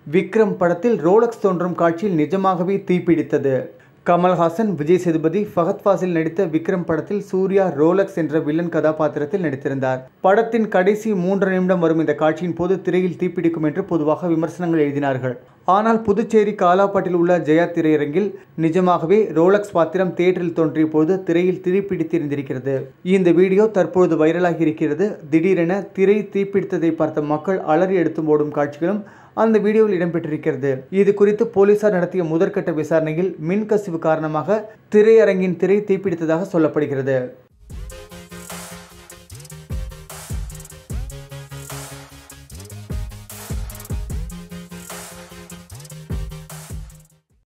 விக்ரம் படத்தில் ரோலக்ஸ் தோன்றும் காட்சியில் நிஜமாகவே தீப்பிடித்தது கமல்ஹாசன் விஜய் சேதுபதி ஃபகத் ஃபாசில் நடித்த விக்ரம் படத்தில் சூர்யா ரோலக்ஸ் என்ற வில்லன் கதாபாத்திரத்தில் நடித்திருந்தார் படத்தின் கடைசி மூன்று நிமிடம் வரும் இந்த காட்சியின் போது திரையில் தீப்பிடிக்கும் என்று பொதுவாக விமர்சனங்கள் எழுதினார்கள் ஆனால் புதுச்சேரி காலாப்பாட்டில் உள்ள ஜெயா திரையரங்கில் நிஜமாகவே ரோலக்ஸ் பாத்திரம் தியேட்டரில் தோன்றிய போது திரையில் தீப்பிடித்திருந்திருக்கிறது இந்த வீடியோ தற்பொழுது வைரலாகி இருக்கிறது திடீரென திரை தீப்பிடித்ததை பார்த்த மக்கள் அலறி எடுத்து ஓடும் காட்சிகளும் அந்த வீடியோவில் இடம்பெற்றிருக்கிறது இது குறித்து போலீசார் நடத்திய முதற்கட்ட விசாரணையில் மின்கசிவு காரணமாக திரையரங்கின் திரை தீப்பிடித்ததாக சொல்லப்படுகிறது